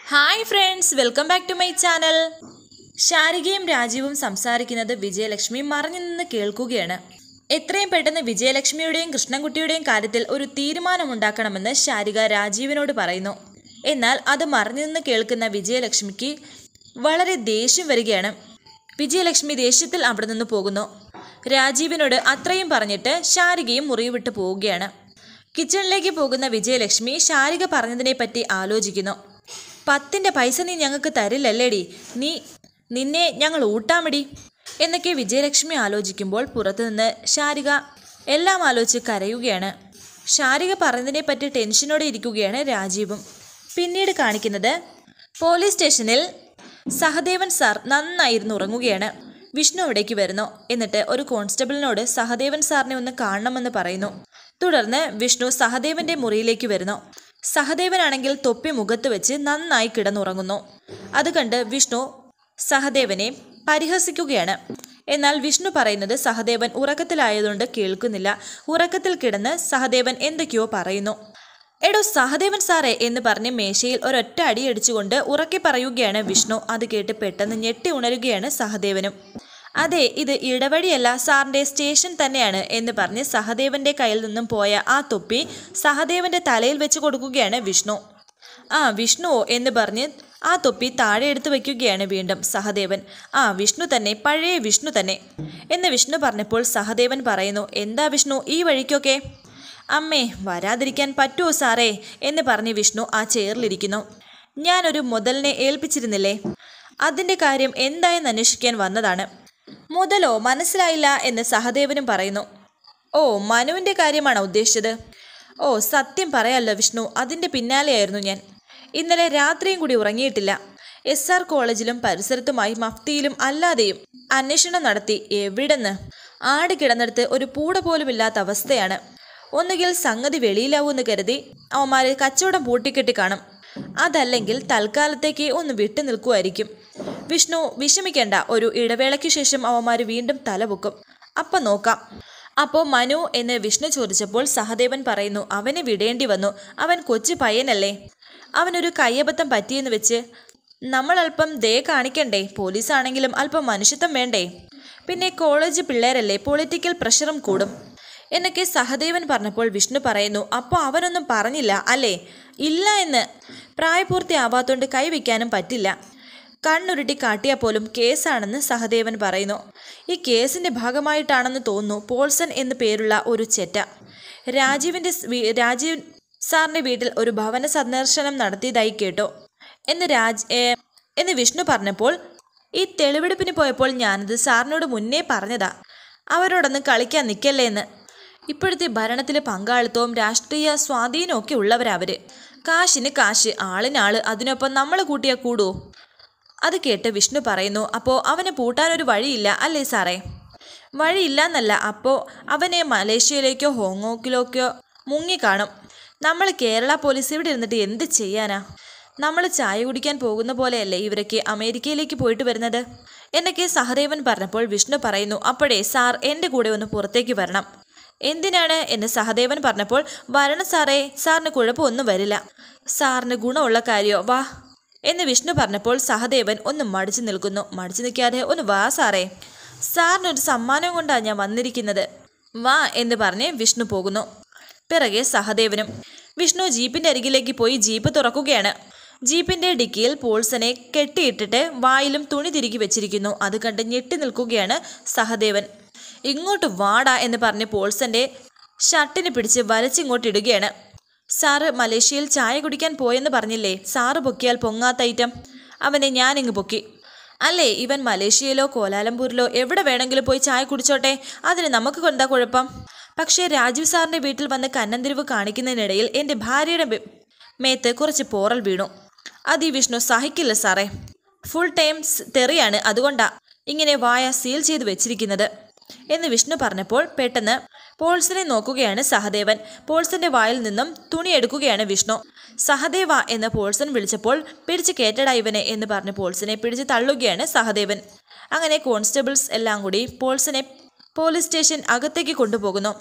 hi friends welcome back to my channel ശാരികയും രാജീവും സംസാരിക്കുന്നത് വിജയലക്ഷ്മി മറഞ്ഞു നിന്ന് കേൾക്കുകയാണ് എത്രയും പെട്ടെന്ന് വിജയലക്ഷ്മിയുടെയും കൃഷ്ണൻകുട്ടിയുടെയും കാര്യത്തിൽ ഒരു തീരുമാനമുണ്ടാക്കണമെന്ന് ശാരിക രാജീവിനോട് പറയുന്നു എന്നാൽ അത് മറഞ്ഞു നിന്ന് കേൾക്കുന്ന വിജയലക്ഷ്മിക്ക് വളരെ ദേഷ്യം വരികയാണ് വിജയലക്ഷ്മി ദേഷ്യത്തിൽ അവിടെ നിന്ന് പോകുന്നു രാജീവിനോട് അത്രയും പറഞ്ഞിട്ട് ശാരികയും മുറി വിട്ടു പോവുകയാണ് കിച്ചണിലേക്ക് പോകുന്ന വിജയലക്ഷ്മി ശാരിക പറഞ്ഞതിനെപ്പറ്റി ആലോചിക്കുന്നു പത്തിൻ്റെ പൈസ നീ ഞങ്ങൾക്ക് തരില്ലല്ലേടി നീ നിന്നെ ഞങ്ങൾ ഊട്ടാമടി എന്നൊക്കെ വിജയലക്ഷ്മി ആലോചിക്കുമ്പോൾ പുറത്തുനിന്ന് ശാരിക എല്ലാം ആലോചിച്ച് കരയുകയാണ് ശാരിക പറഞ്ഞതിനെപ്പറ്റി ടെൻഷനോടെ ഇരിക്കുകയാണ് രാജീവും പിന്നീട് കാണിക്കുന്നത് പോലീസ് സ്റ്റേഷനിൽ സഹദേവൻ സാർ നന്നായിരുന്നു ഉറങ്ങുകയാണ് വിഷ്ണു അവിടേക്ക് വരുന്നു എന്നിട്ട് ഒരു കോൺസ്റ്റബിളിനോട് സഹദേവൻ സാറിനെ ഒന്ന് കാണണമെന്ന് പറയുന്നു തുടർന്ന് വിഷ്ണു സഹദേവന്റെ മുറിയിലേക്ക് വരുന്നു സഹദേവനാണെങ്കിൽ തൊപ്പി മുഖത്ത് വെച്ച് നന്നായി കിടന്നുറങ്ങുന്നു അത് കണ്ട് വിഷ്ണു സഹദേവനെ പരിഹസിക്കുകയാണ് എന്നാൽ വിഷ്ണു പറയുന്നത് സഹദേവൻ ഉറക്കത്തിലായതുകൊണ്ട് കേൾക്കുന്നില്ല ഉറക്കത്തിൽ കിടന്ന് സഹദേവൻ എന്തൊക്കെയോ പറയുന്നു എടോ സഹദേവൻ സാറേ എന്ന് പറഞ്ഞ് മേശയിൽ ഒരൊറ്റ അടിയടിച്ചുകൊണ്ട് ഉറക്കെ പറയുകയാണ് വിഷ്ണു അത് കേട്ട് പെട്ടെന്ന് ഞെട്ടി ഉണരുകയാണ് സഹദേവനും അതെ ഇത് ഇടവഴിയല്ല സാറിൻ്റെ സ്റ്റേഷൻ തന്നെയാണ് എന്ന് പറഞ്ഞ് സഹദേവന്റെ കയ്യിൽ നിന്നും പോയ ആ തൊപ്പി സഹദേവന്റെ തലയിൽ വെച്ച് കൊടുക്കുകയാണ് വിഷ്ണു ആ വിഷ്ണുവോ എന്ന് പറഞ്ഞ് ആ തൊപ്പി താഴെ എടുത്ത് വയ്ക്കുകയാണ് വീണ്ടും സഹദേവൻ ആ വിഷ്ണു തന്നെ പഴയ വിഷ്ണു തന്നെ എന്ന് വിഷ്ണു പറഞ്ഞപ്പോൾ സഹദേവൻ പറയുന്നു എന്താ വിഷ്ണു ഈ വഴിക്കൊക്കെ അമ്മേ വരാതിരിക്കാൻ പറ്റുമോ സാറേ എന്ന് പറഞ്ഞ് വിഷ്ണു ആ ചെയറിലിരിക്കുന്നു ഞാനൊരു മുതലിനെ ഏൽപ്പിച്ചിരുന്നില്ലേ അതിൻ്റെ കാര്യം എന്തായെന്ന് അന്വേഷിക്കാൻ വന്നതാണ് മുതലോ മനസ്സിലായില്ല എന്ന് സഹദേവനും പറയുന്നു ഓ മനുവിൻ്റെ കാര്യമാണോ ഉദ്ദേശിച്ചത് ഓ സത്യം പറയാമല്ലോ വിഷ്ണു അതിൻ്റെ പിന്നാലെയായിരുന്നു ഞാൻ ഇന്നലെ രാത്രിയും കൂടി ഉറങ്ങിയിട്ടില്ല എസ് ആർ കോളേജിലും പരിസരത്തുമായി മഫ്തിയിലും അല്ലാതെയും അന്വേഷണം നടത്തി എവിടെന്ന് ആട് കിടന്നിടത്ത് ഒരു പൂട പോലും ഇല്ലാത്ത അവസ്ഥയാണ് ഒന്നുകിൽ സംഗതി വെളിയിലാവൂന്ന് കരുതി അവന്മാര് കച്ചവടം പൂട്ടിക്കെട്ടി കാണും അതല്ലെങ്കിൽ തൽക്കാലത്തേക്ക് ഒന്ന് വിട്ടു നിൽക്കുമായിരിക്കും വിഷ്ണു വിഷമിക്കേണ്ട ഒരു ഇടവേളയ്ക്ക് ശേഷം അവന്മാർ വീണ്ടും തലപൊക്കും അപ്പം നോക്കാം അപ്പോൾ മനു എന്ന് വിഷ്ണു ചോദിച്ചപ്പോൾ സഹദേവൻ പറയുന്നു അവനെ വിടേണ്ടി വന്നു അവൻ കൊച്ചു പയ്യനല്ലേ അവനൊരു കയ്യബദ്ധം പറ്റിയെന്ന് വെച്ച് നമ്മൾ അല്പം ദേ കാണിക്കണ്ടേ പോലീസാണെങ്കിലും അല്പം മനുഷ്യത്വം വേണ്ടേ പിന്നെ കോളേജ് പിള്ളേരല്ലേ പൊളിറ്റിക്കൽ പ്രഷറും കൂടും എന്നൊക്കെ സഹദേവൻ പറഞ്ഞപ്പോൾ വിഷ്ണു പറയുന്നു അപ്പോൾ അവനൊന്നും പറഞ്ഞില്ല അല്ലേ ഇല്ല എന്ന് പ്രായപൂർത്തിയാവാത്തോണ്ട് കൈവയ്ക്കാനും പറ്റില്ല കണ്ണുരുട്ടി കാട്ടിയാൽ പോലും കേസാണെന്ന് സഹദേവൻ പറയുന്നു ഈ കേസിന്റെ ഭാഗമായിട്ടാണെന്ന് തോന്നുന്നു പോൾസൺ എന്നു പേരുള്ള ഒരു ചെറ്റ രാജീവിന്റെ സ് വീ- രാജീവ് സാറിന്റെ വീട്ടിൽ ഒരു ഭവന സന്ദർശനം നടത്തിയതായി കേട്ടോ എന്ന് രാജ് ഏ, എന്ന് വിഷ്ണു പറഞ്ഞപ്പോൾ ഈ തെളിവെടുപ്പിന് പോയപ്പോൾ ഞാനത് സാറിനോട് മുന്നേ പറഞ്ഞതാ അവരോടൊന്ന് കളിക്കാൻ നിൽക്കല്ലേ എന്ന് ഇപ്പോഴത്തെ ഭരണത്തിൽ പങ്കാളിത്തവും രാഷ്ട്രീയ സ്വാധീനവും ഒക്കെ ഉള്ളവരവര് കാശിന് കാശ് ആളിനാള് അതിനൊപ്പം നമ്മൾ കൂട്ടിയാൽ കൂടുവോ അത് കേട്ട് വിഷ്ണു പറയുന്നു അപ്പോൾ അവന് പൂട്ടാനൊരു വഴിയില്ല അല്ലേ സാറേ വഴിയില്ല എന്നല്ല അപ്പോൾ അവനെ മലേഷ്യയിലേക്കോ ഹോങ്കോങ്ങിലേക്കോ മുങ്ങിക്കാണും നമ്മൾ കേരള പോലീസ് ഇവിടെ ഇരുന്നിട്ട് എന്ത് ചെയ്യാനാ നമ്മൾ ചായ കുടിക്കാൻ പോകുന്ന പോലെയല്ലേ ഇവരൊക്കെ അമേരിക്കയിലേക്ക് പോയിട്ട് വരുന്നത് എന്നൊക്കെ സഹദേവൻ പറഞ്ഞപ്പോൾ വിഷ്ണു പറയുന്നു അപ്പോഴേ സാർ എൻ്റെ കൂടെ ഒന്ന് പുറത്തേക്ക് വരണം എന്തിനാണ് എന്ന് സഹദേവൻ പറഞ്ഞപ്പോൾ വരണം സാറേ സാറിന് കുഴപ്പമൊന്നും വരില്ല സാറിന് ഗുണമുള്ള കാര്യോ വാ എന്ന് വിഷ്ണു പറഞ്ഞപ്പോൾ സഹദേവൻ ഒന്ന് മടിച്ചു നിൽക്കുന്നു മടിച്ചു നിൽക്കാതെ ഒന്ന് വാ സാറേ സാറിനൊരു സമ്മാനം കൊണ്ടാണ് ഞാൻ വന്നിരിക്കുന്നത് വാ എന്ന് പറഞ്ഞ് വിഷ്ണു പോകുന്നു പിറകെ സഹദേവനും വിഷ്ണു ജീപ്പിന്റെ അരികിലേക്ക് പോയി ജീപ്പ് തുറക്കുകയാണ് ജീപ്പിന്റെ ഡിക്കിയിൽ പോൾസനെ കെട്ടിയിട്ടിട്ട് വായിലും തുണി തിരുകി വെച്ചിരിക്കുന്നു അത് കണ്ട് ഞെട്ടി നിൽക്കുകയാണ് സഹദേവൻ ഇങ്ങോട്ട് വാടാ എന്ന് പറഞ്ഞ് പോൾസന്റെ ഷർട്ടിന് പിടിച്ച് വലിച്ചിങ്ങോട്ട് ഇടുകയാണ് സാറ് മലേഷ്യയിൽ ചായ കുടിക്കാൻ പോയെന്ന് പറഞ്ഞില്ലേ സാറ് പൊക്കിയാൽ പൊങ്ങാത്ത ഐറ്റം അവനെ ഞാനിങ്ങ് പൊക്കി അല്ലേ ഇവൻ മലേഷ്യയിലോ കോലാലംപൂരിലോ എവിടെ വേണമെങ്കിലും പോയി ചായ കുടിച്ചോട്ടെ അതിന് നമുക്ക് എന്താ കുഴപ്പം പക്ഷേ രാജീവ് സാറിൻ്റെ വീട്ടിൽ വന്ന് കന്നന്തിരിവ് കാണിക്കുന്നതിനിടയിൽ എൻ്റെ ഭാര്യയുടെ ബെ- മേത്ത് കുറച്ച് പോറൽ വീണു അത് ഈ വിഷ്ണു സഹിക്കില്ല സാറേ ഫുൾ ടൈം സ് തെറിയാണ് അതുകൊണ്ടാ ഇങ്ങനെ വായ സീൽ ചെയ്ത് വെച്ചിരിക്കുന്നത് എന്ന് വിഷ്ണു പറഞ്ഞപ്പോൾ പെട്ടെന്ന് പോൾസിനെ നോക്കുകയാണ് സഹദേവൻ പോൾസന്റെ വായിൽ നിന്നും തുണി എടുക്കുകയാണ് വിഷ്ണു സഹദേവ എന്ന് പോൾസൻ വിളിച്ചപ്പോൾ പിടിച്ച് കേട്ടടാ ഇവനെ എന്ന് പറഞ്ഞ് പോൾസിനെ പിടിച്ച് തള്ളുകയാണ് സഹദേവൻ അങ്ങനെ കോൺസ്റ്റബിൾസ് എല്ലാം കൂടി പോൾസിനെ പോലീസ് സ്റ്റേഷൻ അകത്തേക്ക് കൊണ്ടുപോകുന്നു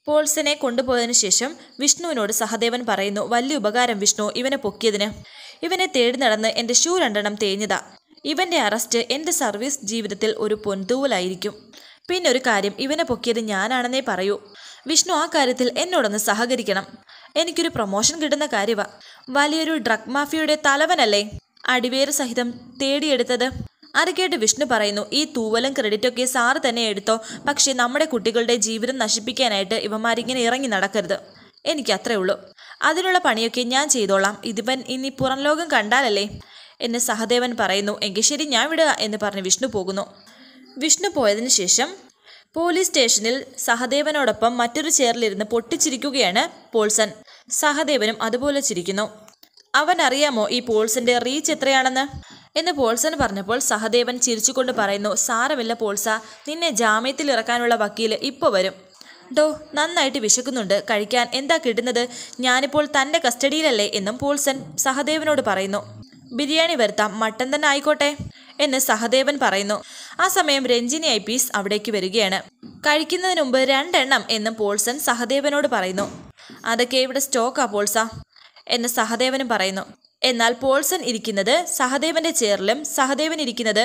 പോൾസനെ കൊണ്ടുപോയതിനു ശേഷം വിഷ്ണുവിനോട് സഹദേവൻ പറയുന്നു വലിയ ഉപകാരം വിഷ്ണു ഇവനെ പൊക്കിയതിന് ഇവനെ തേടി നടന്ന് എൻ്റെ ഷൂ രണ്ടെണ്ണം തേഞ്ഞതാ ഇവന്റെ അറസ്റ്റ് എൻ്റെ സർവീസ് ജീവിതത്തിൽ ഒരു പൊൻതൂവലായിരിക്കും പിന്നെ ഒരു കാര്യം ഇവനെ പൊക്കിയത് ഞാനാണെന്നേ പറയൂ വിഷ്ണു ആ കാര്യത്തിൽ എന്നോടൊന്ന് സഹകരിക്കണം എനിക്കൊരു പ്രൊമോഷൻ കിട്ടുന്ന കാര്യവാ വലിയൊരു ഡ്രഗ് മാഫിയയുടെ തലവനല്ലേ അടിവേര് സഹിതം തേടിയെടുത്തത് അത് കേട്ട് വിഷ്ണു പറയുന്നു ഈ തൂവലും ക്രെഡിറ്റൊക്കെ സാറ് തന്നെ എടുത്തോ പക്ഷേ നമ്മുടെ കുട്ടികളുടെ ജീവിതം നശിപ്പിക്കാനായിട്ട് ഇവന്മാരിങ്ങനെ ഇറങ്ങി നടക്കരുത് എനിക്ക് അത്രേ ഉള്ളൂ അതിനുള്ള പണിയൊക്കെ ഞാൻ ചെയ്തോളാം ഇതിവൻ ഇനി പുറം ലോകം കണ്ടാലല്ലേ എന്ന് സഹദേവൻ പറയുന്നു എങ്കിൽ ശരി ഞാൻ വിടുക എന്ന് പറഞ്ഞ് വിഷ്ണു പോകുന്നു വിഷ്ണു പോയതിനു ശേഷം പോലീസ് സ്റ്റേഷനിൽ സഹദേവനോടൊപ്പം മറ്റൊരു ചെയറിലിരുന്ന് പൊട്ടിച്ചിരിക്കുകയാണ് പോൾസൺ സഹദേവനും അതുപോലെ ചിരിക്കുന്നു അവൻ അറിയാമോ ഈ പോൾസന്റെ റീച്ച് എത്രയാണെന്ന് എന്ന് പോൾസൺ പറഞ്ഞപ്പോൾ സഹദേവൻ ചിരിച്ചുകൊണ്ട് പറയുന്നു സാരമില്ല പോൾസ നിന്നെ ജാമ്യത്തിൽ ഇറക്കാനുള്ള വക്കീൽ ഇപ്പോൾ വരും ഡോ നന്നായിട്ട് വിശക്കുന്നുണ്ട് കഴിക്കാൻ എന്താ കിട്ടുന്നത് ഞാനിപ്പോൾ തൻ്റെ കസ്റ്റഡിയിലല്ലേ എന്നും പോൾസൺ സഹദേവനോട് പറയുന്നു ബിരിയാണി വരുത്താം മട്ടൻ തന്നെ ആയിക്കോട്ടെ എന്ന് സഹദേവൻ പറയുന്നു ആ സമയം രഞ്ജിനി ഐ പീസ് അവിടേക്ക് വരികയാണ് കഴിക്കുന്നതിന് മുമ്പ് രണ്ടെണ്ണം എന്നും പോൾസൺ സഹദേവനോട് പറയുന്നു അതൊക്കെ ഇവിടെ സ്റ്റോക്കാ പോൾസ എന്ന് സഹദേവനും പറയുന്നു എന്നാൽ പോൾസൺ ഇരിക്കുന്നത് സഹദേവന്റെ ചെയറിലും സഹദേവൻ ഇരിക്കുന്നത്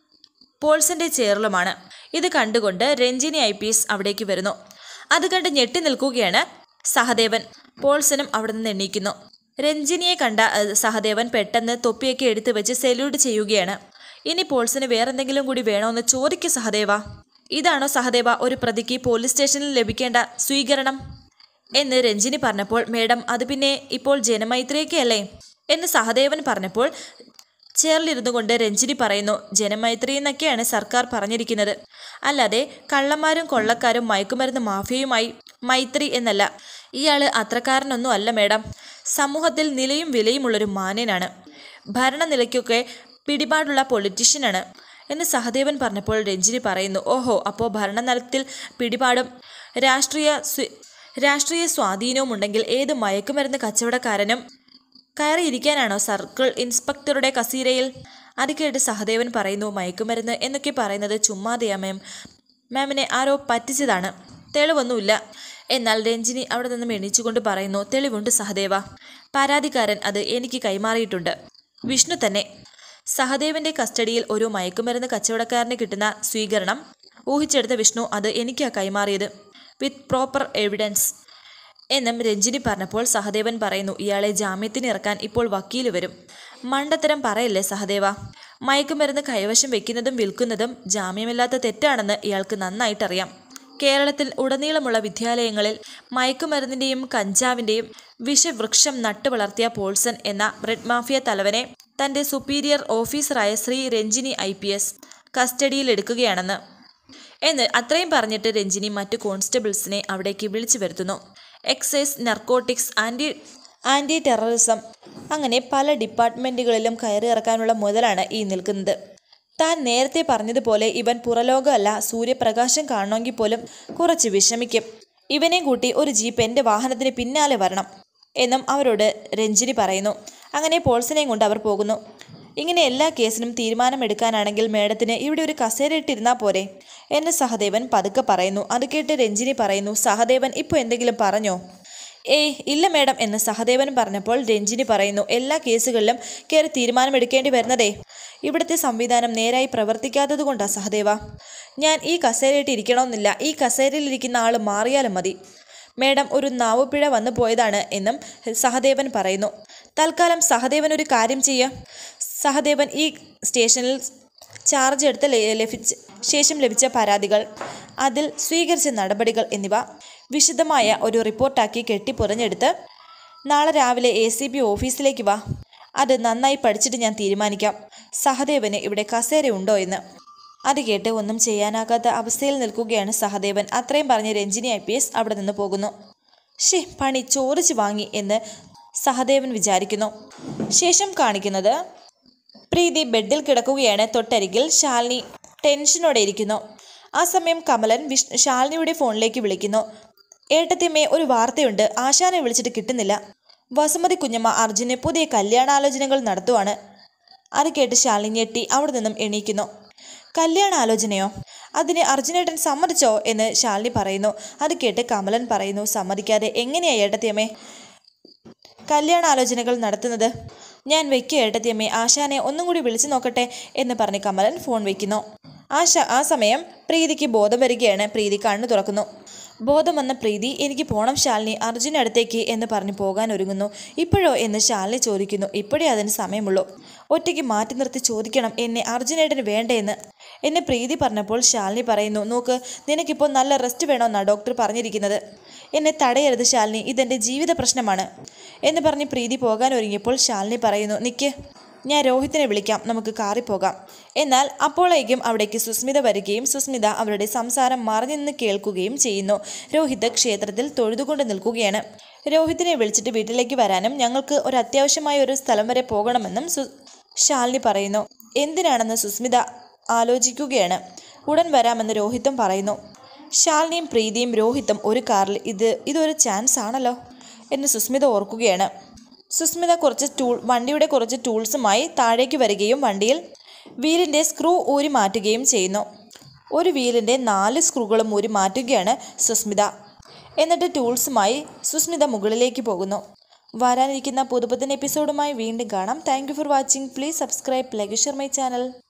പോൾസന്റെ ചെയറിലുമാണ് ഇത് കണ്ടുകൊണ്ട് രഞ്ജിനി ഐ പി എസ് അവിടേക്ക് വരുന്നു അത് കണ്ട് ഞെട്ടി നിൽക്കുകയാണ് സഹദേവൻ പോൾസനും അവിടെ നിന്ന് എണീക്കുന്നു രഞ്ജിനിയെ കണ്ട അഹ്, സഹദേവൻ പെട്ടെന്ന് തൊപ്പിയൊക്കെ എടുത്തു വെച്ച് സെല്യൂട്ട് ചെയ്യുകയാണ് ഇനി പോൾസന് വേറെന്തെങ്കിലും കൂടി വേണമെന്ന് ചോദിക്കു സഹദേവ ഇതാണോ സഹദേവ ഒരു പ്രതിക്ക് പോലീസ് സ്റ്റേഷനിൽ ലഭിക്കേണ്ട സ്വീകരണം എന്ന് രഞ്ജിനി പറഞ്ഞപ്പോൾ മേഡം അത് പിന്നെ ഇപ്പോൾ ജനമൈത്രിയൊക്കെ അല്ലേ എന്ന് സഹദേവൻ പറഞ്ഞപ്പോൾ ചേർലിരുന്നു കൊണ്ട് രഞ്ജിനി പറയുന്നു ജനമൈത്രി എന്നൊക്കെയാണ് സർക്കാർ പറഞ്ഞിരിക്കുന്നത് അല്ലാതെ കള്ളന്മാരും കൊള്ളക്കാരും മയക്കുമരുന്ന് മാഫിയയുമായി മൈത്രി എന്നല്ല ഇയാൾ അത്രക്കാരനൊന്നും അല്ല മേഡം സമൂഹത്തിൽ നിലയും വിലയുമുള്ളൊരു മാന്യനാണ് ഭരണനിലയ്ക്കൊക്കെ പിടിപാടുള്ള പൊളിറ്റീഷ്യനാണ് എന്ന് സഹദേവൻ പറഞ്ഞപ്പോൾ രഞ്ജിനി പറയുന്നു ഓഹോ അപ്പോൾ ഭരണനിലത്തിൽ പിടിപാടും രാഷ്ട്രീയ സ്വ- രാഷ്ട്രീയ സ്വാധീനവും ഉണ്ടെങ്കിൽ ഏത് മയക്കുമരുന്ന് കച്ചവടക്കാരനും കയറിയിരിക്കാനാണോ സർക്കിൾ ഇൻസ്പെക്ടറുടെ കസീരയിൽ അത് കേട്ട് സഹദേവൻ പറയുന്നു മയക്കുമരുന്ന് എന്നൊക്കെ പറയുന്നത് ചുമ്മാതെയാ മാം മാമിനെ ആരോ പറ്റിച്ചതാണ് തെളിവൊന്നുമില്ല എന്നാൽ രഞ്ജിനി അവിടെ നിന്നും എണീച്ചുകൊണ്ട് പറയുന്നു തെളിവുണ്ട് സഹദേവ പരാതിക്കാരൻ അത് എനിക്ക് കൈമാറിയിട്ടുണ്ട് വിഷ്ണു തന്നെ സഹദേവന്റെ കസ്റ്റഡിയിൽ ഒരു മയക്കുമരുന്ന് കച്ചവടക്കാരന് കിട്ടുന്ന സ്വീകരണം ഊഹിച്ചെടുത്ത വിഷ്ണു അത് എനിക്കാ കൈമാറിയത് വിത്ത് പ്രോപ്പർ എവിഡൻസ് എന്നും രഞ്ജിനി പറഞ്ഞപ്പോൾ സഹദേവൻ പറയുന്നു ഇയാളെ ജാമ്യത്തിന് ഇറക്കാൻ ഇപ്പോൾ വക്കീൽ വരും മണ്ടത്തരം പറയല്ലേ സഹദേവ മയക്കുമരുന്ന് കൈവശം വെക്കുന്നതും വിൽക്കുന്നതും ജാമ്യമില്ലാത്ത തെറ്റാണെന്ന് ഇയാൾക്ക് നന്നായിട്ടറിയാം കേരളത്തിൽ ഉടനീളമുള്ള വിദ്യാലയങ്ങളിൽ മയക്കുമരുന്നിന്റെയും കഞ്ചാവിന്റെയും വിഷവൃക്ഷം നട്ടുവളർത്തിയ പോൾസൺ എന്ന ബ്രെഡ് മാഫിയ തലവനെ തന്റെ സുപ്പീരിയർ ഓഫീസറായ Shri Ranjini I P S കസ്റ്റഡിയിലെടുക്കുകയാണെന്ന് എന്ന് അത്രയും പറഞ്ഞിട്ട് രഞ്ജിനി മറ്റു കോൺസ്റ്റബിൾസിനെ അവിടേക്ക് വിളിച്ചു വരുത്തുന്നു excise narcotics anti anti terrorism അങ്ങനെ പല ഡിപ്പാർട്ട്മെൻറ്റുകളിലും കയറി ഇറക്കാനുള്ള മുതലാണ് ഈ നിൽക്കുന്നത് താൻ നേരത്തെ പറഞ്ഞതുപോലെ ഇവൻ പുറലോകമല്ല സൂര്യപ്രകാശം കാണണമെങ്കിൽ പോലും കുറച്ച് വിഷമിക്കും ഇവനെയും കൂട്ടി ഒരു ജീപ്പ് എൻ്റെ വാഹനത്തിന് പിന്നാലെ വരണം എന്നും അവരോട് രഞ്ജിനി പറയുന്നു അങ്ങനെ പോൾസിനെയും കൊണ്ട് അവർ പോകുന്നു ഇങ്ങനെ എല്ലാ കേസിനും തീരുമാനമെടുക്കാനാണെങ്കിൽ മേഡത്തിന് ഇവിടെ ഒരു കസേര ഇട്ടിരുന്നാൽ പോരെ എന്ന് സഹദേവൻ പതുക്കെ പറയുന്നു അത് കേട്ട് രഞ്ജിനി പറയുന്നു സഹദേവൻ ഇപ്പോൾ എന്തെങ്കിലും പറഞ്ഞോ ഏയ് ഇല്ല മേഡം എന്ന് സഹദേവൻ പറഞ്ഞപ്പോൾ രഞ്ജിനി പറയുന്നു എല്ലാ കേസുകളിലും കയറി തീരുമാനമെടുക്കേണ്ടി വരുന്നതേ ഇവിടുത്തെ സംവിധാനം നേരായി പ്രവർത്തിക്കാത്തത് കൊണ്ടാ സഹദേവ ഞാൻ ഈ കസേരയിട്ട് ഇരിക്കണമെന്നില്ല ഈ കസേരയിലിരിക്കുന്ന ആൾ മാറിയാലും മതി മേഡം ഒരു നാവുപിഴ വന്നു പോയതാണ് എന്നും സഹദേവൻ പറയുന്നു തൽക്കാലം സഹദേവൻ ഒരു കാര്യം ചെയ്യുക സഹദേവൻ ഈ സ്റ്റേഷനിൽ ചാർജ് എടുത്ത് ല- ലഭിച്ച ശേഷം ലഭിച്ച പരാതികൾ അതിൽ സ്വീകരിച്ച നടപടികൾ എന്നിവ വിശദമായ ഒരു റിപ്പോർട്ടാക്കി കെട്ടിപ്പുറഞ്ഞെടുത്ത് നാളെ രാവിലെ എ സി ബി ഓഫീസിലേക്ക് വാ അത് നന്നായി പഠിച്ചിട്ട് ഞാൻ തീരുമാനിക്കാം സഹദേവന് ഇവിടെ കസേര ഉണ്ടോ എന്ന് അത് കേട്ട് ഒന്നും ചെയ്യാനാകാത്ത അവസ്ഥയിൽ നിൽക്കുകയാണ് സഹദേവൻ അത്രയും പറഞ്ഞ് രഞ്ജിനി ഐ പി എസ് അവിടെ നിന്ന് പോകുന്നു ഷേ പണി ചോദിച്ചു വാങ്ങി എന്ന് സഹദേവൻ വിചാരിക്കുന്നു ശേഷം കാണിക്കുന്നത് പ്രീതി ബെഡിൽ കിടക്കുകയാണ് തൊട്ടരികിൽ ശാലിനി ടെൻഷനോടെ ഇരിക്കുന്നു ആ സമയം കമലൻ വിഷ് ശാലിനിയുടെ ഫോണിലേക്ക് വിളിക്കുന്നു ഏട്ടത്തിയമ്മേ ഒരു വാർത്തയുണ്ട് ആശാനെ വിളിച്ചിട്ട് കിട്ടുന്നില്ല വസുമതി കുഞ്ഞമ്മ അർജുനെ പുതിയ കല്യാണാലോചനകൾ നടത്തുവാണ് അത് കേട്ട് ശാലിനി ഞെട്ടി അവിടെ നിന്നും എണീക്കുന്നു കല്യാണ ആലോചനയോ അതിന് അർജുനേട്ടൻ സമ്മതിച്ചോ എന്ന് ശാലിനി പറയുന്നു അത് കേട്ട് കമലൻ പറയുന്നു സമ്മതിക്കാതെ എങ്ങനെയാ ഏട്ടത്തിയമ്മേ കല്യാണ ആലോചനകൾ നടത്തുന്നത് ഞാൻ വെക്കുക ഏട്ടത്തിയമ്മേ ആശാനെ ഒന്നും കൂടി വിളിച്ചു നോക്കട്ടെ എന്ന് പറഞ്ഞ് കമലൻ ഫോൺ വയ്ക്കുന്നു ആശ ആ സമയം പ്രീതിക്ക് ബോധം വരികയാണ് പ്രീതി കണ്ണു തുറക്കുന്നു ബോധം വന്ന പ്രീതി എനിക്ക് പോണം ശാലിനി അർജുന അടുത്തേക്ക് എന്ന് പറഞ്ഞ് പോകാൻ ഒരുങ്ങുന്നു ഇപ്പോഴോ എന്ന് ശാലിനി ചോദിക്കുന്നു ഇപ്പോഴേ അതിന് സമയമുള്ളൂ ഒറ്റയ്ക്ക് മാറ്റി നിർത്തി ചോദിക്കണം എന്നെ അർജുനേട്ടന് വേണ്ടേന്ന് എന്നെ പ്രീതി പറഞ്ഞപ്പോൾ ശാലിനി പറയുന്നു നോക്ക് നിനക്കിപ്പോൾ നല്ല റെസ്റ്റ് വേണമെന്നാണ് ഡോക്ടർ പറഞ്ഞിരിക്കുന്നത് എന്നെ തടയരുത് ശാലിനി ഇതെൻ്റെ ജീവിത പ്രശ്നമാണ് എന്ന് പറഞ്ഞ് പ്രീതി പോകാൻ ഒരുങ്ങിയപ്പോൾ ശാലിനി പറയുന്നു നിക്ക് ഞാൻ രോഹിത്തിനെ വിളിക്കാം നമുക്ക് കാറിൽ പോകാം എന്നാൽ അപ്പോഴേക്കും അവിടേക്ക് സുസ്മിത വരികയും സുസ്മിത അവരുടെ സംസാരം മറിഞ്ഞു നിന്ന് കേൾക്കുകയും ചെയ്യുന്നു രോഹിത് ക്ഷേത്രത്തിൽ തൊഴുതുകൊണ്ട് നിൽക്കുകയാണ് രോഹിത്തിനെ വിളിച്ചിട്ട് വീട്ടിലേക്ക് വരാനും ഞങ്ങൾക്ക് ഒരു അത്യാവശ്യമായ ഒരു സ്ഥലം വരെ പോകണമെന്നും സു ശാലിനി പറയുന്നു എന്തിനാണെന്ന് സുസ്മിത ആലോചിക്കുകയാണ് ഉടൻ വരാമെന്ന് രോഹിത്തും പറയുന്നു ശാലിനിയും പ്രീതിയും രോഹിത്തും ഒരു കാറിൽ ഇത് ഇതൊരു ചാൻസ് ആണല്ലോ എന്ന് സുസ്മിത ഓർക്കുകയാണ് സുസ്മിത കുറച്ച് ടൂൾ വണ്ടിയുടെ കുറച്ച് ടൂൾസുമായി താഴേക്ക് വരികയും വണ്ടിയിൽ വീലിൻ്റെ സ്ക്രൂ ഊരി മാറ്റുകയും ചെയ്യുന്നു ഒരു വീലിൻ്റെ നാല് സ്ക്രൂകളും ഊരി മാറ്റുകയാണ് സുസ്മിത എന്നിട്ട് ടൂൾസുമായി സുസ്മിത മുകളിലേക്ക് പോകുന്നു വരാനിരിക്കുന്ന പുതുപുത്തൻ എപ്പിസോഡുമായി വീണ്ടും കാണാം thank you for watching please subscribe like share my channel